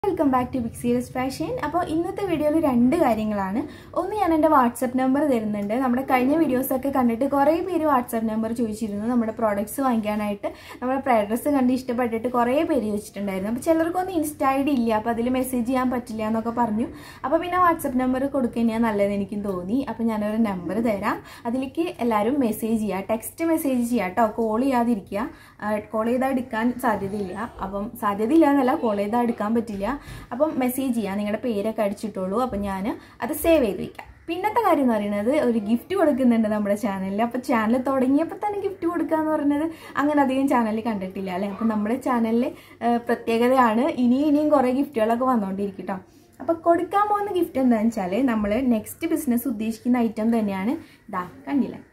welcome back to big serious fashion അപ്പോൾ ഇന്നത്തെ വീഡിയോയിൽ രണ്ട് കാര്യങ്ങളാണ് ഒന്ന് ഞാൻ എൻ്റെ വാട്സപ്പ് നമ്പർ തരുന്നുണ്ട് നമ്മുടെ കഴിഞ്ഞ വീഡിയോസൊക്കെ കണ്ടിട്ട് കുറേ പേര് വാട്സപ്പ് നമ്പർ ചോദിച്ചിരുന്നു നമ്മുടെ പ്രോഡക്റ്റ്സ് വാങ്ങിക്കാനായിട്ട് നമ്മുടെ പ്രൈഡ്രസ് കണ്ട് ഇഷ്ടപ്പെട്ടിട്ട് കുറേ പേര് ചോദിച്ചിട്ടുണ്ടായിരുന്നു അപ്പോൾ ചിലർക്കൊന്നും ഇൻസ്റ്റ ഐ ഡി ഇല്ല അപ്പോൾ അതിൽ മെസ്സേജ് ചെയ്യാൻ പറ്റില്ല എന്നൊക്കെ പറഞ്ഞു അപ്പോൾ പിന്നെ വാട്സപ്പ് നമ്പർ കൊടുക്കുന്നതാണ് നല്ലതെന്ന് എനിക്കും തോന്നി അപ്പോൾ ഞാനൊരു നമ്പർ തരാം അതിലേക്ക് എല്ലാവരും മെസ്സേജ് ചെയ്യുക ടെക്സ്റ്റ് മെസ്സേജ് ചെയ്യുക കേട്ടോ കോൾ ചെയ്യാതിരിക്കുക കോൾ ചെയ്താൽ എടുക്കാൻ സാധ്യതയില്ല അപ്പം സാധ്യതയില്ല എന്നല്ല കോൾ ചെയ്താൽ എടുക്കാൻ പറ്റില്ല അപ്പം മെസ്സേജ് ചെയ്യുക നിങ്ങളുടെ പേരൊക്കെ അടിച്ചിട്ടുള്ളൂ അപ്പം ഞാൻ അത് സേവ് ചെയ്ത് വയ്ക്കാം പിന്നത്തെ കാര്യം എന്ന് പറയുന്നത് ഒരു ഗിഫ്റ്റ് കൊടുക്കുന്നുണ്ട് നമ്മുടെ ചാനലിൽ അപ്പോൾ ചാനൽ തുടങ്ങിയപ്പോൾ തന്നെ ഗിഫ്റ്റ് കൊടുക്കുക എന്ന് പറയുന്നത് അങ്ങനെ അധികം ചാനലിൽ കണ്ടിട്ടില്ല അല്ലേ അപ്പം നമ്മുടെ ചാനലിൽ പ്രത്യേകതയാണ് ഇനിയും ഇനിയും കുറേ ഗിഫ്റ്റുകളൊക്കെ വന്നുകൊണ്ടിരിക്കും കേട്ടോ അപ്പോൾ കൊടുക്കാൻ പോകുന്ന ഗിഫ്റ്റ് എന്താണെന്ന് വെച്ചാൽ നമ്മൾ നെക്സ്റ്റ് ബിസിനസ് ഉദ്ദേശിക്കുന്ന ഐറ്റം തന്നെയാണ് ഇതാ കണ്ടില്ലേ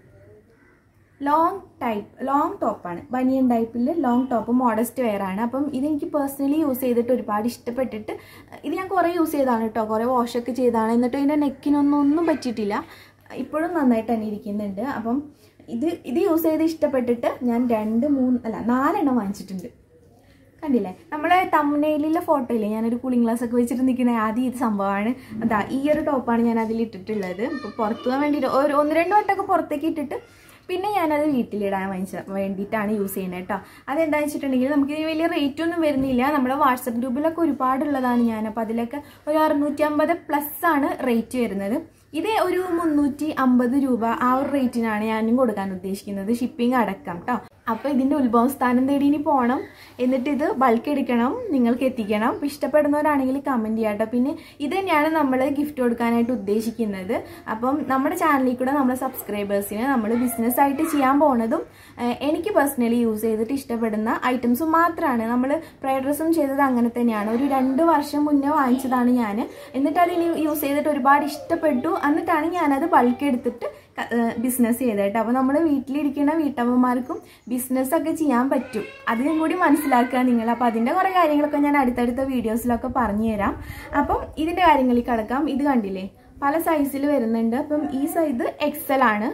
ലോങ് ടൈപ്പ് ലോങ് ടോപ്പാണ് ബനിയൻ ടൈപ്പിൽ ലോങ് ടോപ്പ് മോഡസ്റ്റ് വെയർ ആണ് അപ്പം ഇതെനിക്ക് പേഴ്സണലി യൂസ് ചെയ്തിട്ട് ഒരുപാട് ഇഷ്ടപ്പെട്ടിട്ട് ഇത് ഞാൻ കുറേ യൂസ് ചെയ്താണ് കേട്ടോ കുറേ വാഷൊക്കെ ചെയ്താണ് എന്നിട്ട് ഇതിൻ്റെ നെക്കിനൊന്നും ഒന്നും പറ്റിയിട്ടില്ല ഇപ്പോഴും നന്നായിട്ട് തന്നെ ഇരിക്കുന്നുണ്ട് അപ്പം ഇത് ഇത് യൂസ് ചെയ്ത് ഇഷ്ടപ്പെട്ടിട്ട് ഞാൻ രണ്ട് മൂന്ന് അല്ല നാലെണ്ണം വാങ്ങിച്ചിട്ടുണ്ട് കണ്ടില്ലേ നമ്മുടെ തമ്മനയിലുള്ള ഫോട്ടോയില്ലേ ഞാനൊരു കൂളിംഗ് ഗ്ലാസ് ഒക്കെ വെച്ചിട്ട് നിൽക്കുന്ന ആദ്യം ഇത് സംഭവമാണ് അതാ ഈ ഒരു ടോപ്പാണ് ഞാൻ അതിൽ ഇട്ടിട്ടുള്ളത് ഇപ്പോൾ പുറത്തു പോകാൻ വേണ്ടിയിട്ട് ഒരു ഒന്ന് രണ്ട് വട്ടമൊക്കെ പുറത്തേക്ക് ഇട്ടിട്ട് പിന്നെ ഞാനത് വീട്ടിലിടാൻ വാങ്ങിച്ച വേണ്ടിയിട്ടാണ് യൂസ് ചെയ്യുന്നത് കേട്ടോ അതെന്താണെന്ന് വെച്ചിട്ടുണ്ടെങ്കിൽ നമുക്ക് വലിയ റേറ്റ് ഒന്നും വരുന്നില്ല നമ്മുടെ വാട്സപ്പ് ഗ്രൂപ്പിലൊക്കെ ഒരുപാടുള്ളതാണ് ഞാൻ അപ്പോൾ അതിലൊക്കെ ഒരു അറുന്നൂറ്റി അമ്പത് പ്ലസ് ആണ് റേറ്റ് വരുന്നത് ഇത് ഒരു മുന്നൂറ്റി അമ്പത് രൂപ ആ ഒരു റേറ്റിനാണ് ഞാനും കൊടുക്കാൻ ഉദ്ദേശിക്കുന്നത് ഷിപ്പിംഗ് അടക്കം കേട്ടോ അപ്പോൾ ഇതിൻ്റെ ഉത്ഭവസ്ഥാനം തേടി ഇനി പോകണം എന്നിട്ട് ഇത് ബൾക്ക് എടുക്കണം നിങ്ങൾക്ക് എത്തിക്കണം അപ്പോൾ ഇഷ്ടപ്പെടുന്നവരാണെങ്കിൽ കമൻറ്റ് ചെയ്യാം കേട്ടോ പിന്നെ ഇത് തന്നെയാണ് നമ്മൾ ഗിഫ്റ്റ് കൊടുക്കാനായിട്ട് ഉദ്ദേശിക്കുന്നത് അപ്പം നമ്മുടെ ചാനലിൽ കൂടെ നമ്മുടെ സബ്സ്ക്രൈബേഴ്സിന് നമ്മൾ ബിസിനസ് ആയിട്ട് ചെയ്യാൻ പോണതും എനിക്ക് പേഴ്സണലി യൂസ് ചെയ്തിട്ട് ഇഷ്ടപ്പെടുന്ന ഐറ്റംസും മാത്രമാണ് നമ്മൾ ഫ്രൈഡ് ഡ്രസ്സും ചെയ്തത് അങ്ങനെ തന്നെയാണ് ഒരു രണ്ട് വർഷം മുന്നേ വാങ്ങിച്ചതാണ് ഞാൻ എന്നിട്ട് അത് യൂസ് ചെയ്തിട്ട് ഒരുപാട് ഇഷ്ടപ്പെട്ടു എന്നിട്ടാണ് ഞാനത് ബൾക്ക് എടുത്തിട്ട് ബിസിനസ് ചെയ്തത് കേട്ടോ അപ്പോൾ നമ്മൾ വീട്ടിലിരിക്കുന്ന വീട്ടമ്മമാർക്കും ബിസിനസ് ഒക്കെ ചെയ്യാൻ പറ്റും അതിനും കൂടി മനസ്സിലാക്കുക നിങ്ങൾ അപ്പോൾ അതിൻ്റെ കുറേ കാര്യങ്ങളൊക്കെ ഞാൻ അടുത്തടുത്ത വീഡിയോസിലൊക്കെ പറഞ്ഞു തരാം അപ്പം ഇതിൻ്റെ കാര്യങ്ങളിൽ കിടക്കാം ഇത് കണ്ടില്ലേ പല സൈസിൽ വരുന്നുണ്ട് അപ്പം ഈ സൈസ് എക്സൽ ആണ്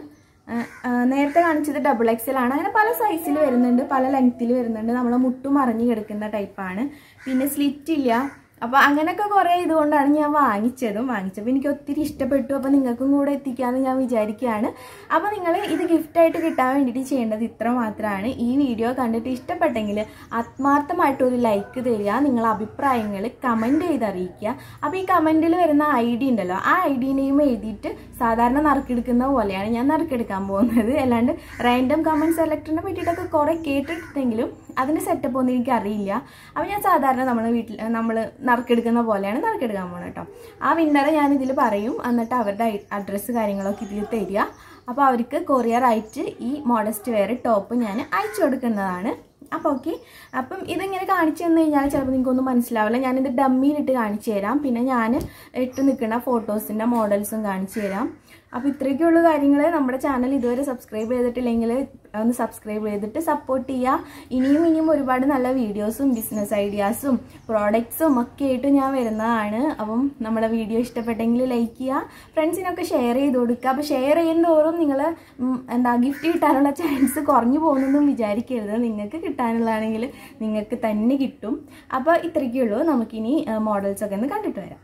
നേരത്തെ കാണിച്ചത് ഡബിൾ എക്സൽ ആണ് അങ്ങനെ പല സൈസിൽ വരുന്നുണ്ട് പല ലെങ്ത്തിൽ വരുന്നുണ്ട് നമ്മളെ മുട്ടു മറിഞ്ഞ് കിടക്കുന്ന ടൈപ്പാണ് പിന്നെ സ്ലിറ്റ് ഇല്ല അപ്പോൾ അങ്ങനെയൊക്കെ കുറേ ഇതുകൊണ്ടാണ് ഞാൻ വാങ്ങിച്ചതും വാങ്ങിച്ചപ്പോൾ എനിക്ക് ഒത്തിരി ഇഷ്ടപ്പെട്ടു അപ്പോൾ നിങ്ങൾക്കും കൂടെ എത്തിക്കാമെന്ന് ഞാൻ വിചാരിക്കുകയാണ് അപ്പോൾ നിങ്ങൾ ഇത് ഗിഫ്റ്റായിട്ട് കിട്ടാൻ വേണ്ടിയിട്ട് ചെയ്യേണ്ടത് ഇത്ര മാത്രമാണ് ഈ വീഡിയോ കണ്ടിട്ട് ഇഷ്ടപ്പെട്ടെങ്കിൽ ആത്മാർത്ഥമായിട്ട് ഒരു ലൈക്ക് തരിക നിങ്ങളെ അഭിപ്രായങ്ങൾ കമൻറ്റ് ചെയ്ത് അറിയിക്കുക അപ്പോൾ ഈ കമൻറ്റിൽ വരുന്ന ഐ ഡി ഉണ്ടല്ലോ ആ ഐ ഡി നെയിം എഴുതിയിട്ട് സാധാരണ നറുക്കെടുക്കുന്ന പോലെയാണ് ഞാൻ നറുക്കെടുക്കാൻ പോകുന്നത് അല്ലാണ്ട് റാൻഡം കമൻറ്റ് സെലക്ടറിനെ പറ്റിയിട്ടൊക്കെ കുറേ കേട്ടിട്ടുണ്ടെങ്കിലും അതിൻ്റെ സെറ്റപ്പ് ഒന്നും എനിക്ക് അറിയില്ല അപ്പോൾ ഞാൻ സാധാരണ നമ്മൾ വീട്ടിൽ നമ്മൾ നറുക്കെടുക്കുന്ന പോലെയാണ് നറുക്കെടുക്കാൻ പോകുന്നത് കേട്ടോ ആ വിന്നറെ ഞാൻ ഇതിൽ പറയും എന്നിട്ട് അവരുടെ അഡ്രസ്സ് കാര്യങ്ങളൊക്കെ ഇതിൽ തരിക അപ്പോൾ അവർക്ക് കൊറിയറായിട്ട് ഈ മോഡസ്റ്റ് വെയർ ടോപ്പ് ഞാൻ അയച്ചു കൊടുക്കുന്നതാണ് അപ്പോൾ ഓക്കെ അപ്പം ഇതിങ്ങനെ കാണിച്ചു തന്നു കഴിഞ്ഞാൽ ചിലപ്പോൾ നിങ്ങൾക്കൊന്നും മനസ്സിലാവില്ല ഞാനിത് ഡമ്മിയിലിട്ട് കാണിച്ചു തരാം പിന്നെ ഞാൻ ഇട്ട് നിൽക്കുന്ന ഫോട്ടോസിൻ്റെ മോഡൽസും കാണിച്ചു തരാം അപ്പോൾ ഇത്രയൊക്കെയുള്ള കാര്യങ്ങൾ നമ്മുടെ ചാനൽ ഇതുവരെ സബ്സ്ക്രൈബ് ചെയ്തിട്ടില്ലെങ്കിൽ ഒന്ന് സബ്സ്ക്രൈബ് ചെയ്തിട്ട് സപ്പോർട്ട് ചെയ്യുക ഇനിയും ഇനിയും ഒരുപാട് നല്ല വീഡിയോസും ബിസിനസ് ഐഡിയാസും പ്രോഡക്ട്സും ഒക്കെ ആയിട്ട് ഞാൻ വരുന്നതാണ് അപ്പം നമ്മുടെ വീഡിയോ ഇഷ്ടപ്പെട്ടെങ്കിൽ ലൈക്ക് ചെയ്യുക ഫ്രണ്ട്സിനൊക്കെ ഷെയർ ചെയ്ത് കൊടുക്കുക അപ്പോൾ ഷെയർ ചെയ്യുന്നതോറും നിങ്ങൾ എന്താ ഗിഫ്റ്റ് കിട്ടാനുള്ള ചാൻസ് കുറഞ്ഞു പോകുന്നൊന്നും വിചാരിക്കരുത് നിങ്ങൾക്ക് കിട്ടാനുള്ളതാണെങ്കിൽ നിങ്ങൾക്ക് തന്നെ കിട്ടും അപ്പോൾ ഇത്രയ്ക്കുള്ളൂ നമുക്കിനി മോഡൽസൊക്കെ ഒന്ന് കണ്ടിട്ട് വരാം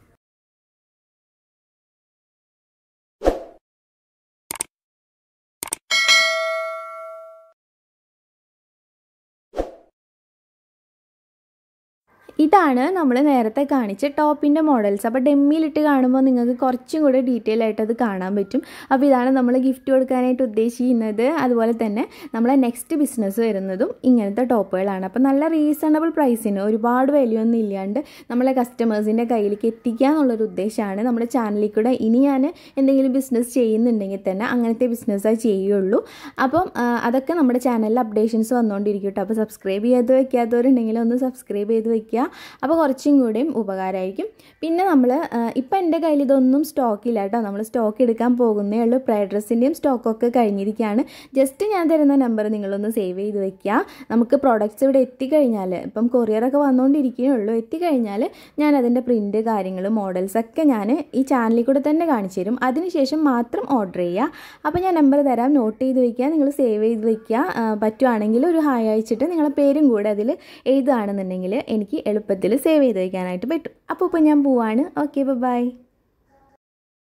ഇതാണ് നമ്മൾ നേരത്തെ കാണിച്ച ടോപ്പിൻ്റെ മോഡൽസ് അപ്പോൾ ഡെമ്മിയിലിട്ട് കാണുമ്പോൾ നിങ്ങൾക്ക് കുറച്ചും കൂടെ ഡീറ്റെയിൽ ആയിട്ട് അത് കാണാൻ പറ്റും അപ്പോൾ ഇതാണ് നമ്മൾ ഗിഫ്റ്റ് കൊടുക്കാനായിട്ട് ഉദ്ദേശിക്കുന്നത് അതുപോലെ തന്നെ നമ്മളെ നെക്സ്റ്റ് ബിസിനസ് വരുന്നതും ഇങ്ങനത്തെ ടോപ്പുകളാണ് അപ്പോൾ നല്ല റീസണബിൾ പ്രൈസിന് ഒരുപാട് വിലയൊന്നും ഇല്ലാണ്ട് നമ്മളെ കസ്റ്റമേഴ്സിൻ്റെ കയ്യിലേക്ക് എത്തിക്കുക എന്നുള്ളൊരു ഉദ്ദേശമാണ് നമ്മുടെ ചാനലിൽ കൂടെ ഇനി ഞാൻ എന്തെങ്കിലും ബിസിനസ് ചെയ്യുന്നുണ്ടെങ്കിൽ തന്നെ അങ്ങനത്തെ ബിസിനസ്സായി ചെയ്യുള്ളൂ അപ്പം അതൊക്കെ നമ്മുടെ ചാനലിൽ അപ്ഡേഷൻസ് വന്നുകൊണ്ടിരിക്കും കേട്ടോ അപ്പോൾ സബ്സ്ക്രൈബ് ചെയ്ത് വെക്കാത്തവരുണ്ടെങ്കിൽ ഒന്ന് സബ്സ്ക്രൈബ് ചെയ്ത് വെക്കുക അപ്പോൾ കുറച്ചും കൂടിയും ഉപകാരമായിരിക്കും പിന്നെ നമ്മൾ ഇപ്പം എൻ്റെ കയ്യിൽ ഇതൊന്നും സ്റ്റോക്കില്ല കേട്ടോ നമ്മൾ സ്റ്റോക്ക് എടുക്കാൻ പോകുന്നേ ഉള്ളൂ പ്രൈഡ് ഡ്രസ്സിൻ്റെയും സ്റ്റോക്കൊക്കെ കഴിഞ്ഞിരിക്കുകയാണ് ജസ്റ്റ് ഞാൻ തരുന്ന നമ്പർ നിങ്ങളൊന്ന് സേവ് ചെയ്ത് വെക്കുക നമുക്ക് പ്രോഡക്റ്റ്സ് ഇവിടെ എത്തിക്കഴിഞ്ഞാൽ ഇപ്പം കൊറിയറൊക്കെ വന്നുകൊണ്ടിരിക്കുകയേ ഉള്ളൂ എത്തിക്കഴിഞ്ഞാൽ ഞാൻ അതിൻ്റെ പ്രിൻറ്റ് കാര്യങ്ങൾ മോഡൽസൊക്കെ ഞാൻ ഈ ചാനലിൽ കൂടെ തന്നെ കാണിച്ചു തരും അതിനുശേഷം മാത്രം ഓർഡർ ചെയ്യുക അപ്പോൾ ഞാൻ നമ്പർ തരാം നോട്ട് ചെയ്ത് വെക്കുക നിങ്ങൾ സേവ് ചെയ്ത് വെക്കുക പറ്റുവാണെങ്കിൽ ഒരു ഹായ് അയച്ചിട്ട് നിങ്ങളെ പേരും കൂടെ അതിൽ എഴുതുകയാണെന്നുണ്ടെങ്കിൽ എനിക്ക് എളുപ്പം എളുപ്പത്തിൽ സേവ് ചെയ്ത് വയ്ക്കാനായിട്ട് പറ്റും അപ്പോൾ ഇപ്പോൾ ഞാൻ പോവാണ് ഓക്കെ ബൈ